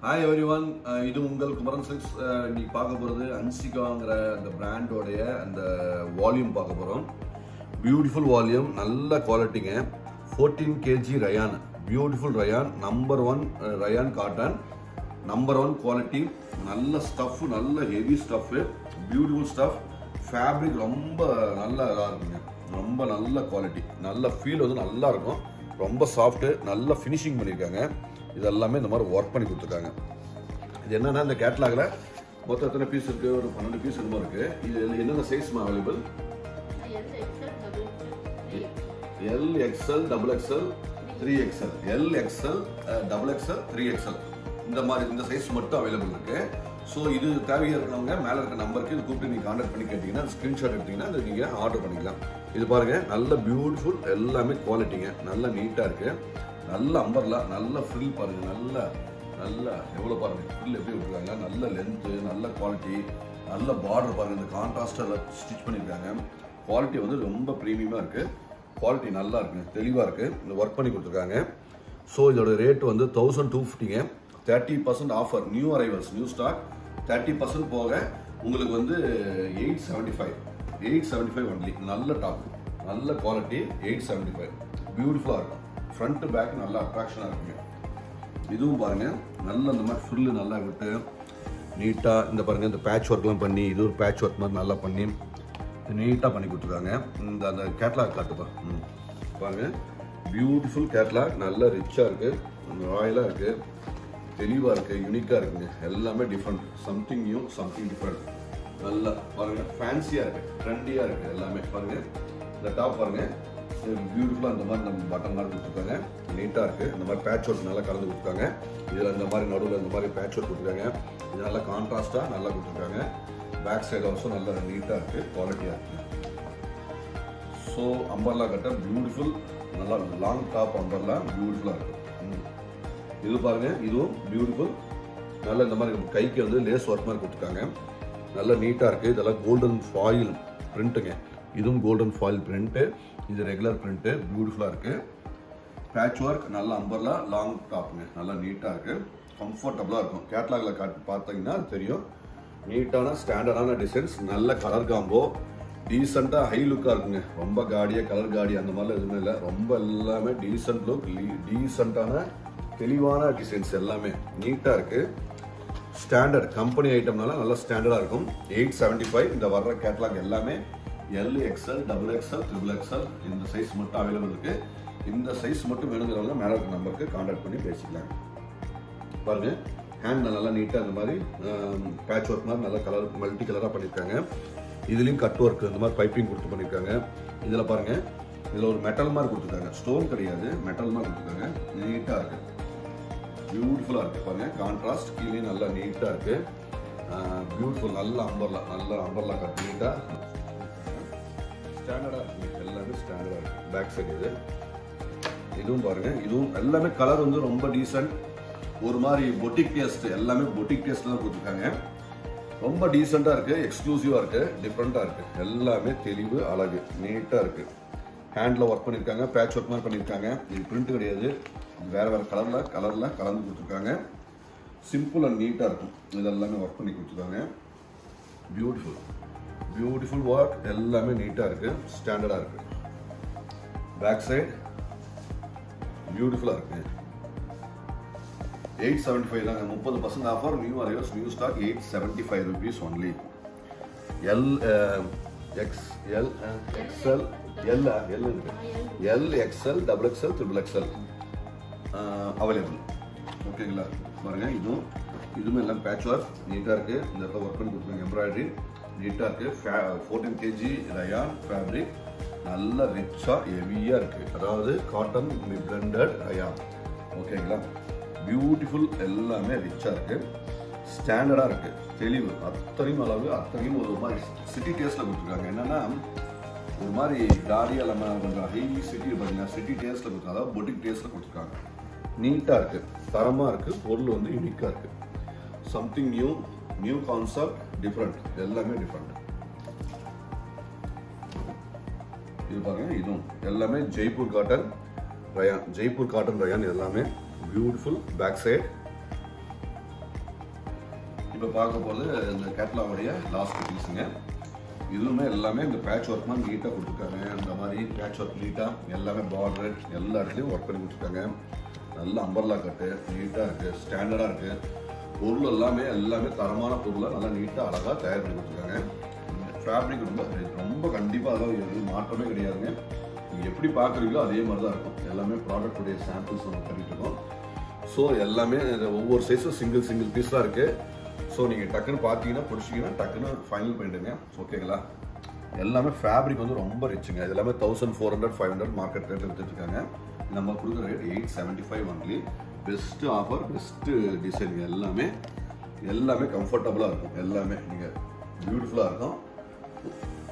hi every one இது உங்கள் Kumaran six இன்னைக்கு பார்க்க போகிறது அன்சிகாங்கிற அந்த பிராண்டோடைய அந்த வால்யூம் பார்க்க போகிறோம் பியூட்டிஃபுல் வால்யூம் நல்ல குவாலிட்டிங்க fourteen KG rayon beautiful rayon number one rayon cotton number one quality நல்ல ஸ்டஃப் நல்ல heavy stuff beautiful stuff fabric ரொம்ப நல்ல இதாக இருக்குங்க ரொம்ப நல்ல குவாலிட்டி நல்ல ஃபீல் வந்து நல்லா இருக்கும் ரொம்ப சாஃப்ட்டு நல்ல ஃபினிஷிங் பண்ணியிருக்காங்க இது எல்லாமே இந்த மாதிரி ஒர்க் பண்ணி கொடுத்துருக்காங்க இது என்னன்னா இந்த கேட்லாகில் மொத்தம் எத்தனை பீஸ் இருக்குது ஒரு பன்னெண்டு பீஸ் என்னமோ இருக்குது இது என்னென்ன சைஸ்மா available L XL double XL three XL L XL double XL three XL இந்த மாதிரி இந்த சைஸ் மட்டும் அவைலபிள் இருக்கு ஸோ இது தேவையாக இருக்கிறவங்க மேலே இருக்க நம்பருக்கு இது கூப்பிட்டு நீங்கள் கான்டாக்ட் பண்ணி கேட்டிங்கன்னா ஸ்க்ரீன்ஷாட் எடுத்தீங்கன்னா அது நீங்கள் ஆர்டர் பண்ணிக்கலாம் இது பாருங்க நல்ல பியூட்டிஃபுல் எல்லாமே குவாலிட்டிங்க நல்ல நீட்டாக இருக்கு நல்ல அம்பர்லா நல்ல ஃப்ரில் பாருங்க நல்ல நல்ல எவ்வளோ பாருங்க ஃப்ரில் எப்படி விட்டுருக்காங்க நல்ல லென்த்து நல்ல குவாலிட்டி நல்ல பார்டர் பாருங்க இந்த கான்ட்ராஸ்டாக ஸ்டிச் பண்ணியிருக்காங்க குவாலிட்டி வந்து ரொம்ப ப்ரீமியமாக இருக்குது குவாலிட்டி நல்லா இருக்குங்க தெளிவாக இருக்குது இந்த ஒர்க் பண்ணி கொடுத்துருக்காங்க ஸோ இதோட ரேட் வந்து தௌசண்ட் டூ ஃபிஃப்டிங்க thirty percent offer new arrivals new stock thirty percent போக உங்களுக்கு வந்து eight seventy five eight seventy five only நல்ல டாப் நல்ல குவாலிட்டி எயிட் செவன்ட்டி ஃபைவ் பியூட்டிஃபுல்லாக இருக்கும் ஃப்ரண்ட் பேக் நல்லா அட்ராக்ஷனாக இருக்குங்க இதுவும் பாருங்க நல்ல இந்த மாதிரி ஃபுல்லு நல்லா விட்டு நீட்டாக இந்த பாருங்க இந்த பேட்ச் ஒர்க்லாம் பண்ணி இது ஒரு பேட்ச் ஒர்க் மாதிரி நல்லா பண்ணி நீட்டாக பண்ணி கொடுத்துருக்காங்க இந்த அந்த கேட்லாக் காட்டுப்பா ம் பாருங்க பியூட்டிஃபுல் கேட்லாக் நல்ல ரிச்சாக இருக்குது ராயலாக இருக்குது தெளிவாக இருக்குது யூனிக்காக இருக்குங்க எல்லாமே different something new something different நல்லா பாருங்க ஃபேன்சியாக இருக்குது ட்ரெண்டியாக இருக்குது எல்லாமே பாருங்க இந்த டாப் பாருங்க பியூட்டிஃபுல்லாக இந்த மாதிரி நம்ம பட்டன் மாதிரி கொடுத்துருக்காங்க நீட்டாக இருக்குது இந்த மாதிரி பேட்ச் ஒர்க் நல்லா கலந்து கொடுத்துருக்காங்க இதில் இந்த மாதிரி நடுவில் இந்த மாதிரி பேட்ச் ஒர்க் கொடுத்துருக்காங்க இது நல்லா கான்ட்ராஸ்ட்டாக நல்லா கொடுத்துருக்காங்க பேக் சைடு ஆல்சோ நல்லா நீட்டாக இருக்குது குவாலிட்டியாக இருக்குது ஸோ அம்பர்லா கட்ட பியூட்டிஃபுல் நல்லா லாங் டாப் அம்பர்லா பியூட்டிஃபுல்லாக இருக்குது இது பாருங்க இதுவும் பியூட்டிஃபுல் நல்ல இந்த மாதிரி கைக்கு வந்து லேஸ் ஒர்க் மாதிரி கொடுத்துருக்காங்க நல்ல நீட்டாக இருக்குது இதெல்லாம் கோல்டன் ஃபாயில் பிரிண்ட்டுங்க இதுவும் கோல்டன் ஃபாயில் பிரிண்ட்டு இது ரெகுலர் பிரிண்ட்டு பியூட்டிஃபுல்லாக இருக்குது பேட்ச் ஒர்க் நல்ல அம்பர்லா லாங் டாப்புங்க நல்லா நீட்டாக இருக்குது கம்ஃபர்டபுளாக இருக்கும் கேட்லாகில் காட்டு பார்த்தீங்கன்னா தெரியும் நீட்டான ஸ்டாண்டர்டான டிசைன்ஸ் நல்ல கலர் காம்போ டீசெண்டாக ஹை லுக்காக இருக்குங்க ரொம்ப காடியாக கலர் காடி அந்த மாதிரிலாம் எதுவுமே இல்லை ரொம்ப எல்லாமே டீசென்ட் லுக் டீசெண்டான தெளிவான டிசைன்ஸ் எல்லாமே நீட்டாக இருக்குது ஸ்டாண்டர்ட் கம்பெனி ஐட்டம்னால நல்லா ஸ்டாண்டர்டாக இருக்கும் எயிட் செவன்ட்டி ஃபைவ் இந்த வர்ற கேட்லாக் எல்லாமே L XL double XL triple XL இந்த சைஸ் மட்டும் அவைலபிள் இருக்குது இந்த சைஸ் மட்டும் வேணுங்கிறவங்க மேலே இருக்க நம்பருக்கு கான்டாக்ட் பண்ணி பேசிக்கலாம் பாருங்க ஹேண்ட் நல்லா நீட்டாக இந்த மாதிரி பேட்ச் ஒர்க் மாதிரி நல்லா கலர் மல்டி கலராக பண்ணியிருக்காங்க இதுலேயும் கட் ஒர்க் இந்த மாதிரி பைப்பிங் கொடுத்து பண்ணியிருக்காங்க இதில் பாருங்க இதில் ஒரு மெட்டல் மாதிரி கொடுத்துருக்காங்க ஸ்டோன் கிடையாது மெட்டல் மாதிரி கொடுத்துருக்காங்க நீட்டாக இருக்குது பியூட்டிஃபுல்லாக இருக்குது பாருங்க கான்ட்ராஸ்ட் கீழே நல்லா நீட்டாக இருக்குது பியூட்டிஃபுல் நல்ல அம்பர்லா நல்ல அம்பர்லா கட் நீட்டாக ஸ்டாண்டர்டாக இருக்குது எல்லாமே ஸ்டாண்டர்டாக இருக்குது பேக் சைடு இது இதுவும் பாருங்க இதுவும் எல்லாமே கலர் வந்து ரொம்ப டீசென்ட் ஒரு மாதிரி பொட்டிக் டேஸ்ட் எல்லாமே பொட்டிக் டேஸ்ட் தான் கொடுத்துருக்காங்க ரொம்ப டீசெண்டாக இருக்குது எக்ஸ்க்ளூசிவாக இருக்குது டிஃப்ரெண்ட்டாக இருக்குது எல்லாமே தெளிவு அழகு நீட்டாக இருக்குது ஹேண்டில் ஒர்க் பண்ணியிருக்காங்க பேட்ச் ஒர்க் மாதிரி பண்ணியிருக்காங்க இது பிரிண்ட் கிடையாது வேறு வேறு கலரில் கலரில் கலந்து கொடுத்துருக்காங்க சிம்பிள் அண்ட் நீட்டாக இருக்கும் இது எல்லாமே ஒர்க் பண்ணி கொடுத்துருக்காங்க பியூட்டிஃபுல் பியூட்டிஃபுல் ஒர்க் எல்லாமே நீட்டாக இருக்குது ஸ்டாண்டர்டாக இருக்குது பேக் சைடு பியூட்டிஃபுல்லாக இருக்குது எயிட் செவன்ட்டி ஃபைவ் தாங்க முப்பது percent offer new arrivals new stock eight seventy five rupees only L X L XL L L இருக்கு L XL double XL triple XL available ஓகேங்களா பாருங்க இதுவும் இதுவும் எல்லாம் பேட்ச் ஒர்க் நீட்டாக இருக்குது இந்த இடத்துல ஒர்க் பண்ணி கொடுத்துருக்காங்க எம்ப்ராய்டரி நீட்டாக இருக்குது ஃபோர்டீன் கேஜி ரயான் ஃபேப்ரிக் நல்ல ரிச்சாக ஹெவியாக இருக்குது அதாவது காட்டன் பிளண்டட் ரயான் ஓகேங்களா பியூட்டிஃபுல் எல்லாமே ரிச்சாக இருக்குது ஸ்டாண்டர்டாக இருக்குது தெளிவு அத்தனையும் அளவு அத்தனையும் ஒரு மாதிரி சிட்டி டேஸ்ட்டில் கொடுத்துருக்காங்க என்னென்னா ஒரு மாதிரி காடியாக இல்லாமல் கொஞ்சம் ஹை சிட்டி பார்த்தீங்கன்னா சிட்டி டேஸ்ட்டில் கொடுத்துருக்காங்க அதாவது பொட்டிக் டேஸ்ட்டில் கொடுத்துருக்காங்க நீட்டாக இருக்குது தரமாக இருக்குது பொருள் வந்து யூனிக்காக இருக்குது something new new concept different எல்லாமே டிஃப்ரெண்ட் இது பாருங்க இதுவும் எல்லாமே Jaipur cotton rayon Jaipur cotton rayon எல்லாமே பியூட்டிஃபுல் பேக் சைடு இப்போ பார்க்க போகிறது இந்த கேட்லாவுடைய லாஸ்ட் பீஸுங்க இதுவுமே எல்லாமே இந்த பேட்ச் ஒர்க் மாதிரி நீட்டாக கொடுத்துருக்காங்க இந்த மாதிரி பேட்ச் ஒர்க் நீட்டாக எல்லாமே பார்டர் எல்லா இடத்துலையும் ஒர்க் பண்ணி கொடுத்துருக்காங்க நல்ல அம்பர்லா கட்டு நீட்டாக இருக்குது ஸ்டாண்டர்டாக இருக்குது பொருள் எல்லாமே எல்லாமே தரமான பொருளை நல்லா நீட்டாக அழகாக தயார் பண்ணி கொடுத்துருக்காங்க ஃபேப்ரிக் ரொம்ப ரொம்ப கண்டிப்பாக அதெல்லாம் எதுவும் மாற்றமே கிடையாதுங்க நீங்கள் எப்படி பார்க்குறீங்களோ அதே மாதிரி தான் இருக்கும் எல்லாமே ப்ராடக்ட்டுடைய சாம்பிள்ஸ் நம்ம பண்ணிட்டு இருக்கோம் ஸோ எல்லாமே இது ஒவ்வொரு சைஸும் சிங்கிள் சிங்கிள் பீஸ் தான் இருக்குது ஸோ நீங்கள் டக்குன்னு பார்த்தீங்கன்னா பிடிச்சிங்கன்னா டக்குன்னு ஃபைனல் பண்ணிடுங்க ஓகேங்களா எல்லாமே ஃபேப்ரிக் வந்து ரொம்ப ரிச்சுங்க இது எல்லாமே thousand four hundred five hundred market rate வித்துட்ருக்காங்க நம்ம கொடுக்குற rate eight seventy five only best offer best design எல்லாமே எல்லாமே கம்ஃபர்டபுளாக இருக்கும் எல்லாமே நீங்கள் பியூட்டிஃபுல்லாக இருக்கும்